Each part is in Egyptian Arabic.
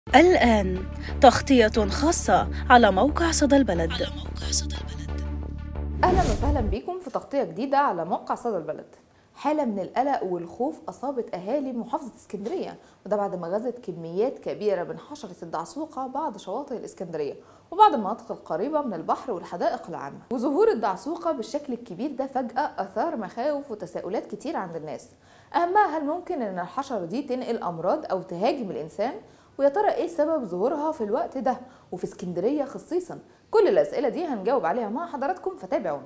الآن تغطية خاصة على موقع صدى البلد اهلا وسهلا بكم في تغطيه جديده على موقع صدى البلد حاله من القلق والخوف اصابت اهالي محافظه اسكندريه وده بعد ما غزت كميات كبيره من حشره الدعسوقه بعض شواطئ الاسكندريه وبعض المناطق القريبه من البحر والحدائق العامه وظهور الدعسوقه بالشكل الكبير ده فجاه اثار مخاوف وتساؤلات كتير عند الناس اهمها هل ممكن ان الحشره دي تنقل امراض او تهاجم الانسان ويا ترى ايه سبب ظهورها في الوقت ده وفي اسكندريه خصيصا كل الاسئله دي هنجاوب عليها مع حضراتكم فتابعونا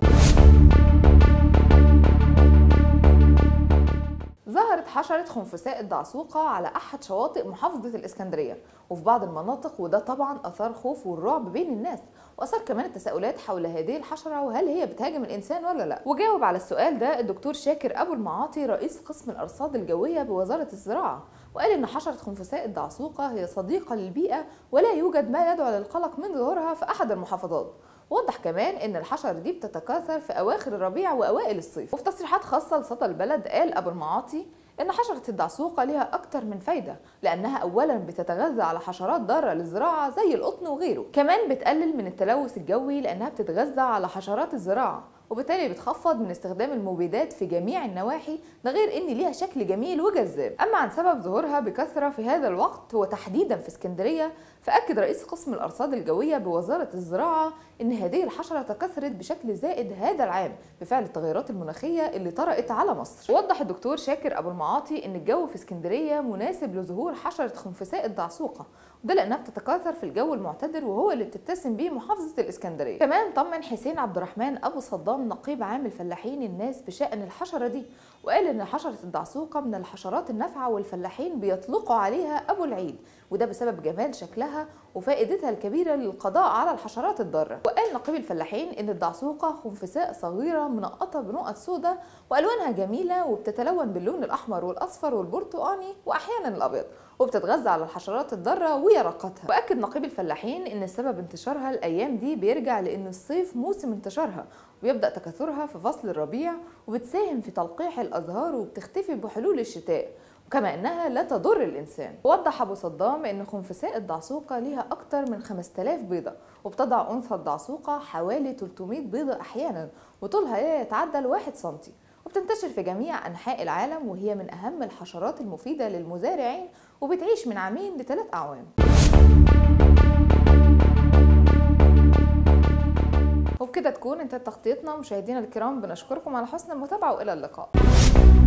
ظهرت حشرة خنفساء الدعسوقة على أحد شواطئ محافظة الإسكندرية وفي بعض المناطق وده طبعا أثار خوف والرعب بين الناس وأثار كمان التساؤلات حول هذه الحشرة وهل هي بتهاجم الإنسان ولا لا وجاوب على السؤال ده الدكتور شاكر أبو المعاطي رئيس قسم الأرصاد الجوية بوزارة الزراعة وقال إن حشرة خنفساء الدعسوقة هي صديقة للبيئة ولا يوجد ما يدعو للقلق من ظهورها في أحد المحافظات وضح كمان ان الحشرة دي بتتكاثر في اواخر الربيع واوائل الصيف وفي تصريحات خاصة لصدى البلد قال ابو المعاطي ان حشرة الدعسوقة ليها اكتر من فايدة لانها اولا بتتغذى على حشرات ضارة للزراعة زي القطن وغيره كمان بتقلل من التلوث الجوي لانها بتتغذى على حشرات الزراعة وبالتالي بتخفض من استخدام المبيدات في جميع النواحي ده غير ان ليها شكل جميل وجذاب اما عن سبب ظهورها بكثره في هذا الوقت وتحديدا في اسكندريه فاكد رئيس قسم الارصاد الجويه بوزاره الزراعه ان هذه الحشره تكاثرت بشكل زائد هذا العام بفعل التغيرات المناخيه اللي طرأت على مصر وضح الدكتور شاكر ابو المعاطي ان الجو في اسكندريه مناسب لظهور حشره خنفساء الدعسوقه وده لانها بتتكاثر في الجو المعتدل وهو اللي بتتسم بيه محافظه الاسكندريه كمان طمن حسين عبد الرحمن ابو صدام نقيب عام الفلاحين الناس بشان الحشره دي وقال ان حشره الدعسوقه من الحشرات النافعه والفلاحين بيطلقوا عليها ابو العيد وده بسبب جمال شكلها وفائدتها الكبيره للقضاء على الحشرات الضاره وقال نقيب الفلاحين ان الدعسوقه خنفساء صغيره منقطه بنقط سوداء والوانها جميله وبتتلون باللون الاحمر والاصفر والبرتقاني واحيانا الابيض وبتتغذى على الحشرات الضاره ويرقاتها واكد نقيب الفلاحين ان سبب انتشارها الايام دي بيرجع لان الصيف موسم انتشارها ويبدا تكاثرها في فصل الربيع وبتساهم في تلقيح الازهار وبتختفي بحلول الشتاء كما انها لا تضر الانسان وضح ابو صدام ان خنفساء الدعسوقه ليها اكثر من 5000 بيضه وبتضع انثى الدعسوقه حوالي 300 بيضه احيانا وطولها لا يتعدى الواحد سنتي وبتنتشر في جميع انحاء العالم وهي من اهم الحشرات المفيده للمزارعين وبتعيش من عامين لثلاث اعوام وبكده تكون انتهت تغطيتنا مشاهدينا الكرام بنشكركم على حسن المتابعه والى اللقاء